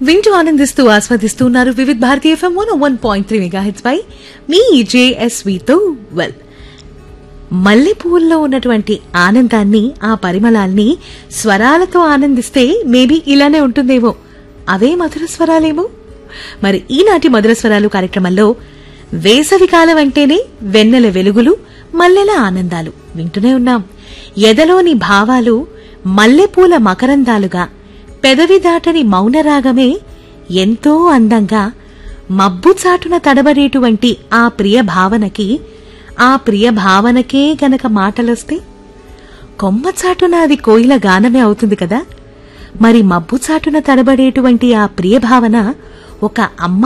వింటూ ఆనందిస్తూ ఆస్వాదిస్తూ ఉన్నారు Vividh Bharati FM one one point three megahertz పై మీ జేఎస్వితో వెల్ మల్లెపూల్లో ఉన్నటువంటి ఆనందాన్ని ఆ పరిమళాల్ని స్వరాలతో ఆనందిస్తే మేబీ ఇలానే ఉంటుందేమో అవే మధుర స్వరాలేమో మరి ఈనాటి మధుర స్వరాలు కార్యక్రమంలో వేసవికాలం అంటేనే వెన్నెల వెలుగులు మల్లెల ఆనందాలు వింటూనే ఉన్నాం ఎదలోని భావాలు మల్లెపూల మకరందాలుగా పెదవి దాటని మౌనరాగమే ఎంతో అందంగా మబ్బు చాటున తడబడేటువంటి ఆ ప్రియ భావనకి ఆ ప్రియ భావనకే గనక మాటలొస్తే కొమ్మ చాటున అది కోయిల గానమే అవుతుంది కదా మరి మబ్బు చాటున తడబడేటువంటి ఆ ప్రియ భావన ఒక అమ్మ